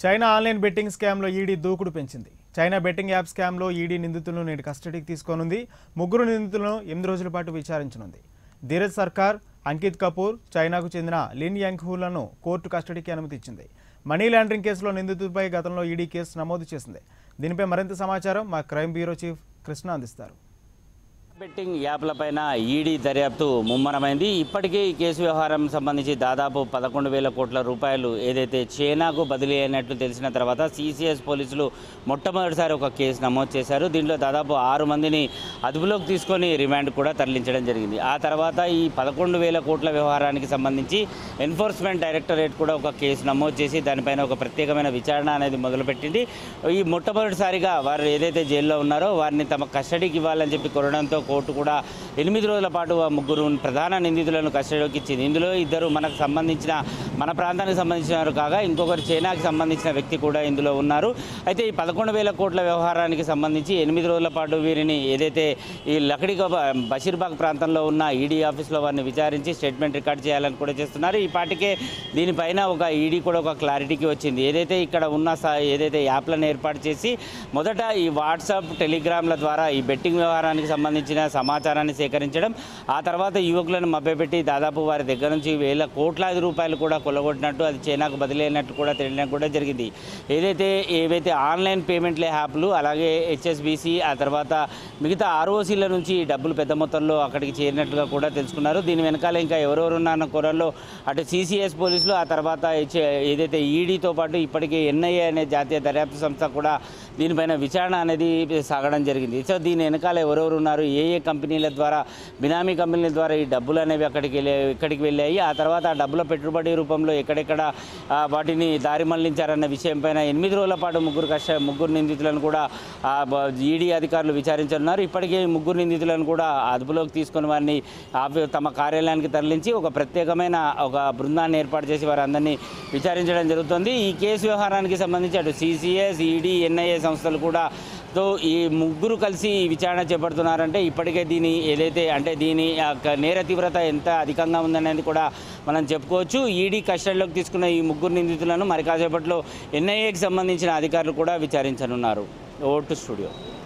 China online betting స్కామ్లో ED దూకుడు పెంచింది చైనా బెట్టింగ్ యాప్ స్కామ్లో ఈడీ నిందితులను నేడు కస్టడీకి తీసుకోనుంది ముగ్గురు నిందితులను ఎనిమిది రోజుల పాటు విచారించనుంది ధీరజ్ సర్కార్ అంకిత్ కపూర్ చైనాకు చెందిన లిన్ యాంగ్హూలను కోర్టు కస్టడీకి అనుమతి ఇచ్చింది మనీ లాండరింగ్ కేసులో నిందితుడిపై గతంలో ఈడీ కేసు నమోదు చేసింది దీనిపై మరింత సమాచారం మా క్రైమ్ బ్యూరో చీఫ్ కృష్ణ అందిస్తారు బెట్టింగ్ యాప్లపైన ఈడీ దర్యాప్తు ముమ్మరమైంది ఇప్పటికే ఈ కేసు వ్యవహారం సంబంధించి దాదాపు పదకొండు వేల కోట్ల రూపాయలు ఏదైతే చైనాకు బదిలీ అయినట్లు తెలిసిన తర్వాత సిసిఎస్ పోలీసులు మొట్టమొదటిసారి ఒక కేసు నమోదు చేశారు దీంట్లో దాదాపు ఆరు మందిని అదుపులోకి తీసుకొని రిమాండ్ కూడా తరలించడం జరిగింది ఆ తర్వాత ఈ పదకొండు వేల కోట్ల వ్యవహారానికి సంబంధించి ఎన్ఫోర్స్మెంట్ డైరెక్టరేట్ కూడా ఒక కేసు నమోదు చేసి దానిపైన ఒక ప్రత్యేకమైన విచారణ అనేది మొదలుపెట్టింది ఈ మొట్టమొదటిసారిగా వారు ఏదైతే జైల్లో ఉన్నారో వారిని తమ కస్టడీకి ఇవ్వాలని చెప్పి కోరడంతో కోర్టు కూడా ఎనిమిది రోజుల పాటు ఆ ముగ్గురు ప్రధాన నిందితులను కస్టడీలోకి ఇచ్చింది ఇందులో ఇద్దరు మనకు సంబంధించిన మన ప్రాంతానికి సంబంధించిన వారు కాగా ఇంకొకరు చైనాకి సంబంధించిన వ్యక్తి కూడా ఇందులో ఉన్నారు అయితే ఈ పదకొండు వేల కోట్ల వ్యవహారానికి సంబంధించి ఎనిమిది రోజుల పాటు వీరిని ఏదైతే ఈ లకడి బషీర్బాగ్ ప్రాంతంలో ఉన్న ఈడీ ఆఫీస్లో వారిని విచారించి స్టేట్మెంట్ రికార్డ్ చేయాలని కూడా చేస్తున్నారు ఈ పాటికే దీనిపైన ఒక ఈడీ కూడా ఒక క్లారిటీకి వచ్చింది ఏదైతే ఇక్కడ ఉన్న స- ఏదైతే యాప్లను ఏర్పాటు చేసి మొదట ఈ వాట్సాప్ టెలిగ్రామ్ల ద్వారా ఈ బెట్టింగ్ వ్యవహారానికి సంబంధించిన సమాచారాన్ని సేకరించడం ఆ తర్వాత యువకులను మభ్యపెట్టి దాదాపు వారి దగ్గర నుంచి వేల కోట్లాది రూపాయలు కూడా కొల్లగొట్టినట్టు అది చైనాకు బదిలీ అయినట్టు కూడా తెలియడం కూడా జరిగింది ఏదైతే ఏవైతే ఆన్లైన్ పేమెంట్ల యాప్లు అలాగే హెచ్ఎస్బిసి ఆ తర్వాత మిగతా ఆర్ఓసీల నుంచి డబ్బులు పెద్ద మొత్తంలో అక్కడికి చేరినట్లుగా కూడా తెలుసుకున్నారు దీని వెనకాల ఇంకా ఎవరెవరు ఉన్నారన్న కొరల్లో అటు సిసిఎస్ పోలీసులు ఆ తర్వాత హెచ్ ఏదైతే ఈడీతో పాటు ఇప్పటికే ఎన్ఐఏ అనే జాతీయ దర్యాప్తు సంస్థ కూడా దీనిపైన విచారణ అనేది సాగడం జరిగింది సో దీని వెనకాల ఎవరెవరు ఉన్నారు ఏ ఏ కంపెనీల ద్వారా బినామీ కంపెనీల ద్వారా ఈ డబ్బులు అనేవి అక్కడికి వెళ్ళే ఇక్కడికి వెళ్ళాయి ఆ తర్వాత ఆ డబ్బుల పెట్టుబడి రూపంలో ఎక్కడెక్కడ ఆ, వాటిని దారి మళ్లించారన్న విషయం పైన ఎనిమిది రోజుల పాటు ముగ్గురు కష్ట ముగ్గురు నిందితులను కూడా ఈడీ అధికారులు విచారించనున్నారు ఇప్పటికే ఈ ముగ్గురు నిందితులను కూడా అదుపులోకి తీసుకొని వారిని ఆఫీ- తమ కార్యాలయానికి తరలించి ఒక ప్రత్యేకమైన ఒక బృందాన్ని ఏర్పాటు చేసి వారందరినీ విచారించడం జరుగుతుంది ఈ కేసు వ్యవహారానికి సంబంధించి అటు సిసిఎస్ ఈడీ ఎన్ఐఏ సంస్థలు కూడా తో ఈ ముగ్గురు కలిసి ఈ విచారణ చేపడుతున్నారంటే ఇప్పటికే దీని ఏదైతే అంటే దీని యొక్క నేర తీవ్రత ఎంత అధికంగా ఉందనేది కూడా మనం చెప్పుకోవచ్చు ఈడీ కస్టడీలోకి తీసుకున్న ఈ ముగ్గురు నిందితులను మరి కాసేపట్లో ఎన్ఐఏకి సంబంధించిన అధికారులు కూడా విచారించనున్నారు ఓటు స్టూడియో